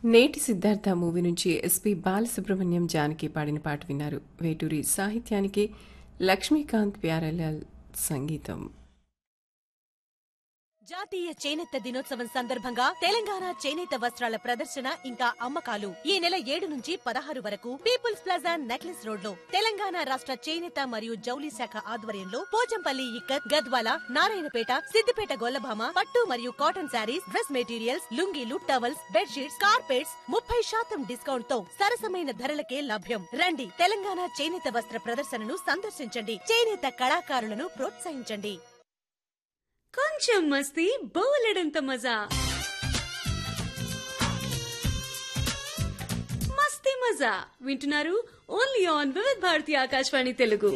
నేటి సిద్ధార్థ మూవీ నుంచి ఎస్పి బాలసుబ్రహ్మణ్యం జానకి పాడిన పాట విన్నారు వేటూరి సాహిత్యానికి లక్ష్మీకాంత్ ప్యారలాల్ సంగీతం జాతీయ చేనేత దినోత్సవం సందర్భంగా తెలంగాణ చేనేత వస్త్రాల ప్రదర్శన ఇంకా అమ్మకాలు ఈ నెల ఏడు నుంచి పదహారు వరకు పీపుల్స్ ప్లాజా నెక్లెస్ రోడ్ లో తెలంగాణ రాష్ట్ర చేనేత మరియు జౌలి శాఖ ఆధ్వర్యంలో పోచంపల్లి ఇక్కత్ గద్వాల నారాయణపేట సిద్దిపేట గొల్లభామ పట్టు మరియు కాటన్ శారీస్ డ్రెస్ మెటీరియల్స్ లుంగీలు టవల్స్ బెడ్షీట్స్ కార్పెట్స్ ముప్పై శాతం డిస్కౌంట్ తో సరసమైన ధరలకే లభ్యం రండి తెలంగాణ చేనేత వస్త్ర ప్రదర్శనను సందర్శించండి చేనేత కళాకారులను ప్రోత్సహించండి కొంచెం మస్తీ బోలెడంత మజా మస్తీ మజా వింటున్నారు ఓన్లీ ఆన్ వివిధ భారతి ఆకాశవాణి తెలుగు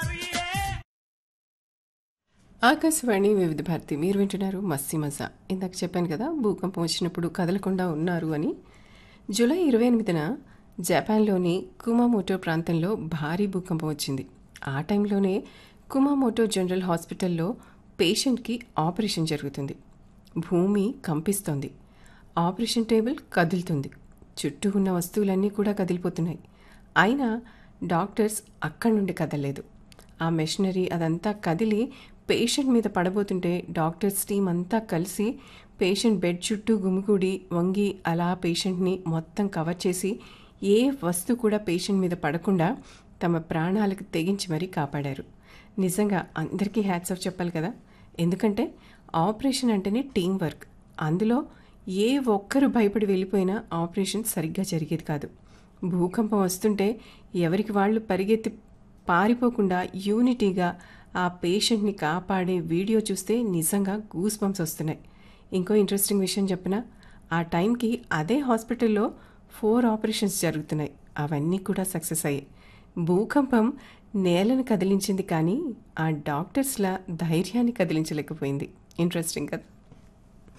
ఆకాశవాణి వివిధ భారతి మీరు వింటున్నారు మస్సి మజా ఇందాక చెప్పాను కదా భూకంపం వచ్చినప్పుడు కదలకుండా ఉన్నారు అని జూలై ఇరవై ఎనిమిదిన జపాన్లోని కుమామోటో ప్రాంతంలో భారీ భూకంపం వచ్చింది ఆ టైంలోనే కుమామోటో జనరల్ హాస్పిటల్లో పేషెంట్కి ఆపరేషన్ జరుగుతుంది భూమి కంపిస్తోంది ఆపరేషన్ టేబుల్ కదులుతుంది చుట్టూ ఉన్న వస్తువులన్నీ కూడా కదిలిపోతున్నాయి అయినా డాక్టర్స్ అక్కడి నుండి కదలలేదు ఆ మెషినరీ అదంతా కదిలి పేషెంట్ మీద పడబోతుంటే డాక్టర్స్ టీం అంతా కలిసి పేషెంట్ బెడ్ చుట్టూ గుమిగూడి వంగి అలా పేషెంట్ని మొత్తం కవర్ చేసి ఏ వస్తువు కూడా పేషెంట్ మీద పడకుండా తమ ప్రాణాలకు తెగించి మరీ కాపాడారు నిజంగా అందరికీ హ్యాట్స్ ఆఫ్ చెప్పాలి కదా ఎందుకంటే ఆపరేషన్ అంటేనే టీం వర్క్ అందులో ఏ ఒక్కరు భయపడి వెళ్ళిపోయినా ఆపరేషన్ సరిగ్గా జరిగేది కాదు భూకంపం వస్తుంటే ఎవరికి వాళ్ళు పరిగెత్తి పారిపోకుండా యూనిటీగా ఆ పేషెంట్ని కాపాడే వీడియో చూస్తే నిజంగా గూస్ బంప్స్ వస్తున్నాయి ఇంకో ఇంట్రెస్టింగ్ విషయం చెప్పిన ఆ టైంకి అదే హాస్పిటల్లో ఫోర్ ఆపరేషన్స్ జరుగుతున్నాయి అవన్నీ కూడా సక్సెస్ అయ్యాయి భూకంపం నేలను కదిలించింది కానీ ఆ డాక్టర్స్ల ధైర్యాన్ని కదిలించలేకపోయింది ఇంట్రెస్టింగ్ కదా